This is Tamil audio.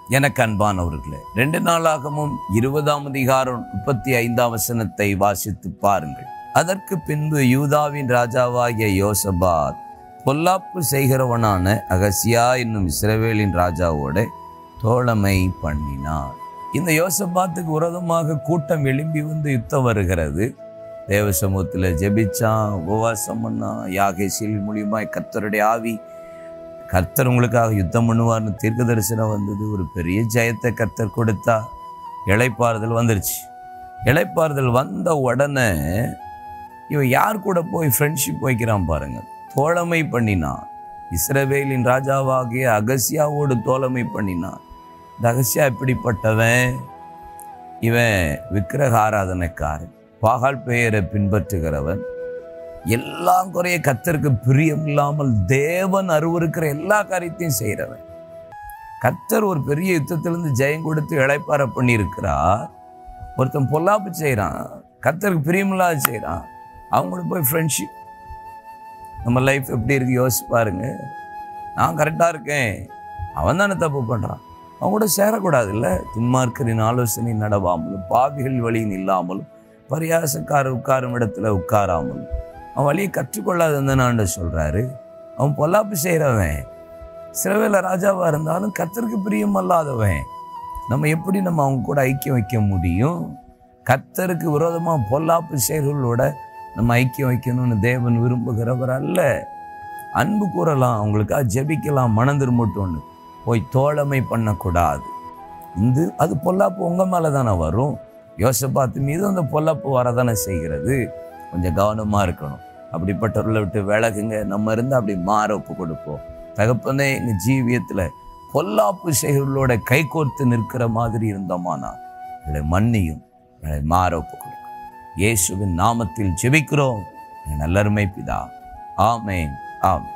எனக்கு அன்பானவர்களே ரெண்டு நாளாகவும் இருபதாம் அதிகாரம் முப்பத்தி ஐந்தாம் வசனத்தை வாசித்து பாருங்கள் அதற்கு பின்பு யூதாவின் ராஜாவாகிய யோசபாத் பொல்லாப்பு செய்கிறவனான அகசியா என்னும் இஸ்ரவேலின் ராஜாவோட தோழமை பண்ணினான் இந்த யோசபாத்துக்கு விரோதமாக கூட்டம் எழும்பி வந்து யுத்தம் வருகிறது தேவ சமூகத்தில் ஜெபிச்சான் உபவாசம் பண்ணான் யாகேசில் மூலியமாய் கர்த்தருடைய ஆவி கர்த்தர் உங்களுக்காக யுத்தம் பண்ணுவார்னு தீர்க்க தரிசனம் வந்தது ஒரு பெரிய ஜெயத்தை கர்த்தர் கொடுத்தா இளைப்பாறுதல் வந்துருச்சு இளைப்பாறுதல் வந்த உடனே இவன் யார் கூட போய் ஃப்ரெண்ட்ஷிப் வைக்கிறான் பாருங்க தோழமை பண்ணினான் இஸ்ரவேலின் ராஜாவாகிய அகசியாவோடு தோழமை பண்ணினான் இந்த அகசியா எப்படிப்பட்டவன் இவன் விக்கிரக ஆராதனைக்காரன் பாகால் பெயரை பின்பற்றுகிறவன் எல்லாம் குறைய கத்தருக்கு பிரியம் இல்லாமல் தேவன் அருவருக்கிற எல்லா காரியத்தையும் செய்கிறவன் கத்தர் ஒரு பெரிய யுத்தத்திலிருந்து ஜெயம் கொடுத்து இழைப்பார பண்ணியிருக்கிறார் ஒருத்தன் பொல்லாப்பு செய்கிறான் கத்தருக்கு பிரியமில்லாத செய்கிறான் அவங்களோட போய் ஃப்ரெண்ட்ஷிப் நம்ம லைஃப் எப்படி இருக்கு யோசிச்சு பாருங்க நான் கரெக்டாக இருக்கேன் அவன் தானே தப்பு பண்ணுறான் அவன் கூட சேரக்கூடாது இல்லை துன்மார்க்கரின் ஆலோசனை நடவாமலும் பாவிகள் வழியின் இல்லாமலும் பரியாசக்காரர் உட்காரும் இடத்துல உட்காராமலும் அவன் வழியை கற்றுக்கொள்ளாதுன்னு ஆண்டு சொல்கிறாரு அவன் பொல்லாப்பு செய்கிறவன் சிறவேல ராஜாவாக இருந்தாலும் கத்தருக்கு பிரியம் அல்லாதவன் நம்ம எப்படி நம்ம அவங்க கூட ஐக்கியம் வைக்க முடியும் கத்தருக்கு விரோதமாக பொல்லாப்பு செயல்களோட நம்ம ஐக்கியம் வைக்கணும்னு தேவன் விரும்புகிறவர் அல்ல அன்பு கூறலாம் அவங்களுக்காக ஜெபிக்கலாம் மனம் திரும்பட்டோன்னு போய் தோழமை பண்ணக்கூடாது இந்த அது பொல்லாப்பு உங்கள் மேலே தானே வரும் யோசப்பாத்து மீது அந்த பொல்லாப்பு வரதானே செய்கிறது கொஞ்சம் கவனமாக இருக்கணும் அப்படிப்பட்டவர்களை விட்டு விலகுங்க நம்ம இருந்து அப்படி மாற ஒப்பு கொடுப்போம் தகப்பனே எங்கள் ஜீவியத்தில் பொல்லாப்பு செயல்களோட கைகோர்த்து நிற்கிற மாதிரி இருந்தோமானா எங்களை மன்னியும் எங்களை மாற ஒப்பு கொடுக்கும் இயேசுவின் நாமத்தில் ஜெபிக்கிறோம் என் நல்லருமை பிதா ஆமேன் ஆம்